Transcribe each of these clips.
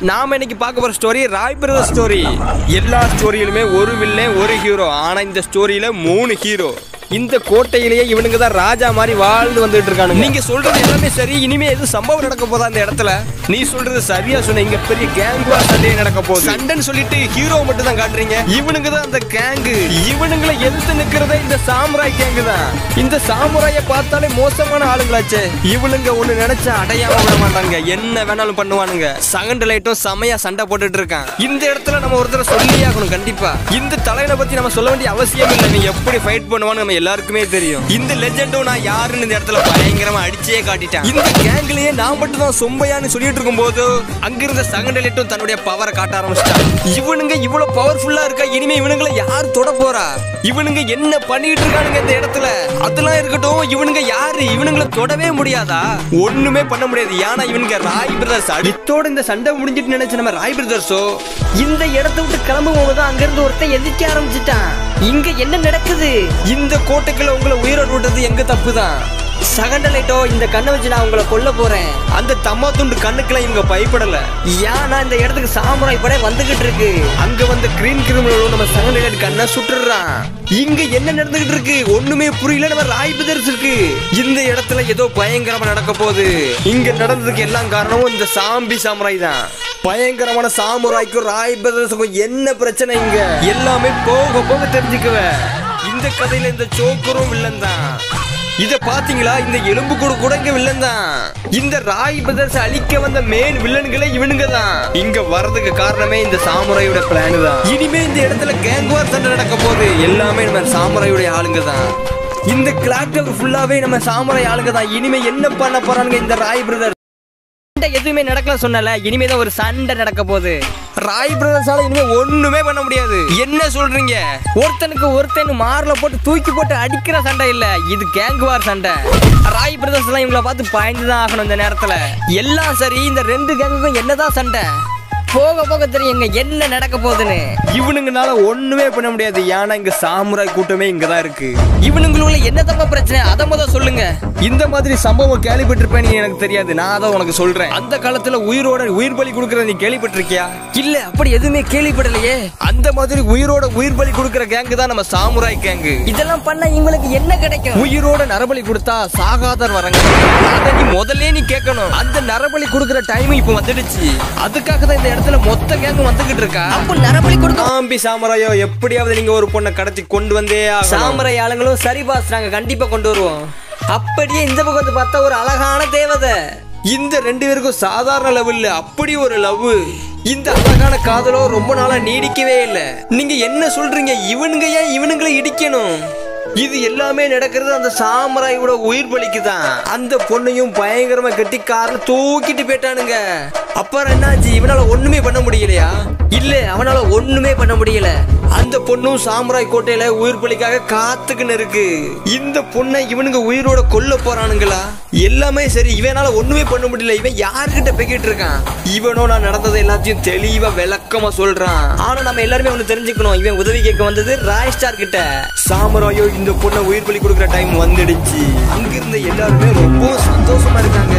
நாம இன்னைக்கு பார்க்க போற ஸ்டோரி ராய் பிரதர் ஸ்டோரி எல்லா ஸ்டோரியிலுமே ஒரு வில்லன் ஒரு ஹீரோ ஆனா இந்த ஸ்டோரியில மூணு ஹீரோ இந்த கோட்டையிலேயே இவனுங்க தான் ராஜா மாதிரி வாழ்ந்து வந்துட்டு இருக்கானுங்க நீங்க சொல்றது எல்லாமே சரி இனிமே எதுவும் சம்பவம் நடக்க போதா அந்த இடத்துல நீ சொல்றது சரியா சொன்ன இங்க பெரிய கேங் வார் சண்டையே நடக்க போகுது சண்டைன்னு சொல்லிட்டு ஹீரோ மட்டும் தான் காட்டுறீங்க இவனுங்க தான் அந்த கேங்கு இவனுங்களை எதிர்த்து நிக்கிறதே இந்த சாமுராய் கேங்கு தான் இந்த சாமுராய பார்த்தாலே மோசமான ஆளுங்களாச்சே இவனுங்க ஒண்ணு நினைச்சா அடையாம விட மாட்டாங்க என்ன வேணாலும் பண்ணுவானுங்க சகண்ட் லைட்டும் செமையா சண்டை போட்டுட்டு இருக்கான் இந்த இடத்துல நம்ம ஒருத்தர சொல்லியே ஆகணும் கண்டிப்பா இந்த தலைவனை பத்தி நம்ம சொல்ல வேண்டிய அவசியம் இல்லை நீ எப்படி ஃபைட் பண்ணுவான்னு நம்ம எல்லாருக்குமே தெரியும் இந்த லெஜெண்டும் நான் யாருன்னு இந்த இடத்துல பயங்கரமா அடிச்சே காட்டிட்டேன் இந்த கேங்லயே நான் மட்டும் தான் சொம்பையான்னு சொல்லிட்டு இருக்கும்போது அங்கிருந்த சகண்ட் லைட்டும் தன்னுடைய பவரை காட்ட ஆரம்பிச்சிட்டான் இவனுங்க இவ்வளவு பவர்ஃபுல்லா இருக்கா இனிமே இவனுங்களை யார் தொட போறா இவனுங்க என்ன பண்ணிட்டு இருக்கானுங்க இந்த இடத்துல அதெல்லாம் இருக்கட்டும் இவனுங்க யாரு இவனுங்களை தொடவே முடியாதா ஒண்ணுமே பண்ண முடியாது ஏன்னா இவனுங்க ராய் பிரதர்ஸ் அடித்தோட இந்த சண்டை முடிஞ்சிட்டு நினைச்ச நம்ம ராய் பிரதர்ஸோ இந்த இடத்த விட்டு கிளம்பும் போது அங்க இருந்து ஒருத்தன் எதிர்க்க ஆரம்பிச்சிட்டான் இங்க என்ன நடக்குது இந்த கோட்டைக்குள்ள உங்களை உயிரோடு விட்டது எங்க தப்பு தான் சகண்ட லைட்டோ இந்த கண்ணை வச்சு நான் உங்களை கொல்ல போறேன் அந்த தம்மா துண்டு கண்ணுக்கெல்லாம் இவங்க பயப்படல ஏன்னா இந்த இடத்துக்கு சாமுராய் படை வந்துகிட்டு இருக்கு அங்க வந்த கிரீன் கிரிமினலும் நம்ம சகநிலை கண்ணை சுட்டுறான் இங்க என்ன நடந்துகிட்டு இருக்கு ஒண்ணுமே புரியல நம்ம ராய் பிரதர்ஸ் இருக்கு இந்த இடத்துல ஏதோ பயங்கரமா நடக்க போகுது இங்க நடந்ததுக்கு எல்லாம் காரணமும் இந்த சாம்பி சாமுராய் தான் பயங்கரமான சாமுராய்க்கும் ராய் பிரதர்ஸுக்கும் என்ன பிரச்சனை இங்க எல்லாமே போக போக தெரிஞ்சுக்குவேன் இந்த கதையில இந்த சோக்கரும் வில்லன் தான் இத பாத்தீங்களா இந்த எலும்பு கூட கூட இங்க வில்லன் தான் இந்த ராய் பிரதர்ஸ் அழிக்க வந்த மெயின் வில்லன்களே இவனுங்க தான் இங்க வர்றதுக்கு காரணமே இந்த சாமுராயோட பிளான் தான் இனிமே இந்த இடத்துல கேங் வார் சண்டை நடக்க போகுது எல்லாமே நம்ம சாமுராயோட ஆளுங்க தான் இந்த கிளாக் ஃபுல்லாவே நம்ம சாமுராய் ஆளுங்க தான் இனிமே என்ன பண்ண போறானுங்க இந்த ராய் பிரதர் சண்டை எதுவுமே நடக்கல சொன்னல இனிமே தான் ஒரு சண்டை நடக்க போகுது ராய் பிரதர்ஸால இனிமே ஒண்ணுமே பண்ண முடியாது என்ன சொல்றீங்க ஒருத்தனுக்கு ஒருத்தன் மார்ல போட்டு தூக்கி போட்டு அடிக்கிற சண்டை இல்ல இது கேங் வார் சண்டை ராய் பிரதர்ஸ் எல்லாம் இவங்கள பார்த்து பயந்து தான் ஆகணும் இந்த நேரத்துல எல்லாம் சரி இந்த ரெண்டு கேங்குக்கும் என்னதான் சண்டை போக போக தெரியுங்க என்ன நடக்க போகுதுன்னு இவனுங்கனால ஒண்ணுமே பண்ண முடியாது ஏன்னா இங்க சாமுராய் கூட்டமே இங்க தான் இருக்கு இவனுங்களுக்குள்ள என்ன தப்ப பிரச்சனை அதை முத சொல்லுங்க இந்த மாதிரி சம்பவம் கேள்விப்பட்டிருப்பேன் நீ எனக்கு தெரியாது நான் அதை உனக்கு சொல்றேன் அந்த காலத்துல உயிரோட உயிர் பலி கொடுக்கறத நீ கேள்விப்பட்டிருக்கியா இல்ல அப்படி எதுவுமே கேள்விப்படலையே அந்த மாதிரி உயிரோட உயிர் பலி கொடுக்கற கேங்கு தான் நம்ம சாமுராய் கேங்கு இதெல்லாம் பண்ணா இவங்களுக்கு என்ன கிடைக்கும் உயிரோட நரபலி கொடுத்தா சாகாதர் வரங்க அத நீ முதல்ல நீ கேட்கணும் அந்த நரபலி கொடுக்கற டைம் இப்ப வந்துடுச்சு அதுக்காக தான் இந்த இடத்துல மொத்த கேங்கும் வந்துகிட்டு இருக்கா அப்போ நரபலி கொடுக்க சாம்பி சாமராயோ எப்படியாவது நீங்க ஒரு பொண்ணை கடத்தி கொண்டு வந்தே ஆகணும். சாமரை ஆளுங்களும் சரி பாஸ் நாங்க கண்டிப்பா கொண்டு வருவோம் அப்படியே இந்த பக்கம் வந்து பார்த்தா ஒரு அழகான தேவதை இந்த ரெண்டு பேருக்கும் சாதாரண லவ் இல்ல அப்படி ஒரு லவ் இந்த அழகான காதலோ ரொம்ப நாளா நீடிக்கவே இல்ல நீங்க என்ன சொல்றீங்க இவனுங்க ஏன் இவனுங்களை இடிக்கணும் இது எல்லாமே நடக்கிறது அந்த சாமராயோட உயிர் பலிக்கு தான் அந்த பொண்ணையும் பயங்கரமா கட்டி கார்ல தூக்கிட்டு போயிட்டானுங்க அப்புறம் என்னாச்சு இவனால ஒண்ணுமே பண்ண முடியலையா இல்ல அவனால ஒண்ணுமே பண்ண முடியல அந்த பொண்ணும் சாமுராய் கோட்டையில உயிர் பலிக்காக காத்துக்குன்னு இருக்கு இந்த பொண்ணை இவனுங்க உயிரோட கொல்ல போறானுங்களா எல்லாமே சரி இவனால ஒண்ணுமே பண்ண முடியல இவன் யாருக்கிட்ட பெக்கிட்டு இருக்கான் இவனோ நான் நடந்தது எல்லாத்தையும் தெளிவா விளக்கமா சொல்றான் ஆனா நம்ம எல்லாருமே ஒண்ணு தெரிஞ்சுக்கணும் இவன் உதவி கேட்க வந்தது ராய் ஸ்டார் கிட்ட சாமுராயோ இந்த பொண்ணை உயிர் பலி கொடுக்குற டைம் வந்துடுச்சு அங்கிருந்த எல்லாருமே ரொம்ப சந்தோஷமா இருக்காங்க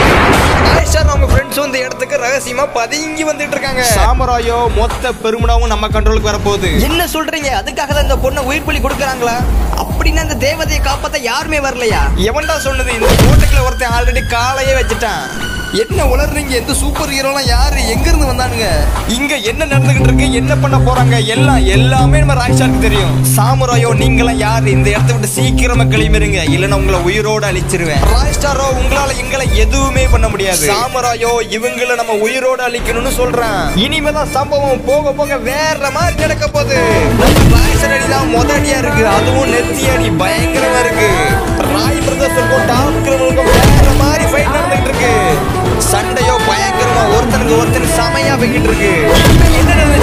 ராய் ஸ்டார் அவங்க ஃப்ரெண்ட்ஸ் இந்த இடத்துக்கு ரகசியமா பதுங்கி வந்துட்டு இருக்காங்க சாமுராயோ மொத்த பெருமனாவும் நம்ம கண்ட்ரோலுக்கு வரப்போகுது என்ன சொல்றீங்க அதுக்காக தான் இந்த பொண்ணை உயிர் பலி கொடுக்கறாங்களா அப்படின்னா இந்த தேவதையை காப்பாத்த யாருமே வரலையா எவன்டா சொன்னது இந்த கோட்டைக்குள்ள ஒருத்தன் ஆல்ரெடி காலையே வச்சுட்டான் என்ன உளறீங்க எந்த சூப்பர் ஹீரோலாம் யாரு எங்க இருந்து வந்தானுங்க இங்க என்ன நடந்துகிட்டு இருக்கு என்ன பண்ண போறாங்க எல்லாம் எல்லாமே நம்ம ராய்ஷாருக்கு தெரியும் சாமுராயோ நீங்களாம் யாரு இந்த இடத்த விட்டு சீக்கிரமா கிளம்பிருங்க இல்லைன்னா உங்களை உயிரோட அழிச்சிருவேன் ராய்ஸ்டாரோ உங்களால எங்களை எதுவுமே பண்ண முடியாது சாமுராயோ இவங்கள நம்ம உயிரோட அழிக்கணும்னு சொல்றேன் இனிமேதான் சம்பவம் போக போக வேற மாதிரி நடக்க போகுது நம்ம ராய்ஸ்டார் அடி தான் முதடியா இருக்கு அதுவும் நெத்தி அடி பயங்கரமா இருக்கு ராய் பிரதர்ஸுக்கும் டாப் கிரிமினலுக்கும் வேற மாதிரி ஃபைட் நடந்துகிட்டு இருக்கு சண்டையோ பயங்கரமா ஒருத்தனுக்கு ஒருத்தனுக்கு செமையா போய்கிட்டு இருக்கு இனிமே என்ன